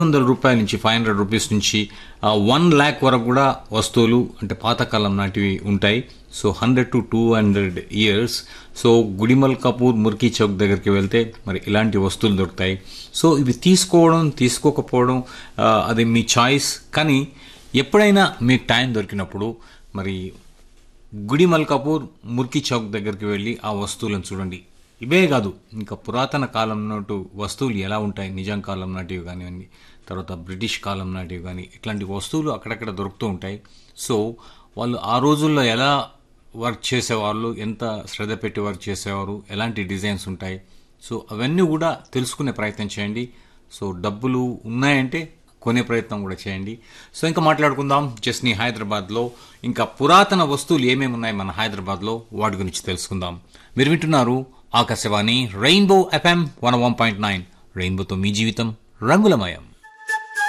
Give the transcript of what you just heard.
వందల రూపాయల నుంచి ఫైవ్ హండ్రెడ్ రూపీస్ నుంచి వన్ ల్యాక్ వరకు కూడా వస్తువులు అంటే పాతకాలం నాటివి ఉంటాయి so hundred to two hundred years so Gudimalkapur Murki Chowk దగ్గరికి వెళ్తే మరి ఇలాంటి వస్తువులు దొరుకుతాయి సో ఇవి తీసుకోవడం తీసుకోకపోవడం ఆ, అది మీ చాయిస్ కానీ ఎప్పుడైనా మీకు టైం దొరికినప్పుడు మరి గుడి మల్కాపూర్ ముర్కి చౌక్ దగ్గరికి వెళ్ళి ఆ వస్తువులను చూడండి ఇవే కాదు ఇంకా పురాతన కాలం నాటు వస్తువులు ఎలా ఉంటాయి నిజాం కాలం నాటివి కానివ్వండి తర్వాత బ్రిటిష్ కాలం నాటివి కానీ ఇట్లాంటి వస్తువులు అక్కడక్కడ దొరుకుతూ ఉంటాయి సో వాళ్ళు ఆ రోజుల్లో ఎలా వర్క్ చేసేవాళ్ళు ఎంత శ్రద్ధ పెట్టి వర్క్ చేసేవారు ఎలాంటి డిజైన్స్ ఉంటాయి సో అవన్నీ కూడా తెలుసుకునే ప్రయత్నం చేయండి సో డబ్బులు ఉన్నాయంటే కొనే ప్రయత్నం కూడా చేయండి సో ఇంకా మాట్లాడుకుందాం జస్ని హైదరాబాద్లో ఇంకా పురాతన వస్తువులు ఏమేమి ఉన్నాయి మన హైదరాబాద్లో వాటి గురించి తెలుసుకుందాం మీరు వింటున్నారు Akashvani rainbow F M one one point nine రెయిన్బోతో మీ జీవితం రంగులమయం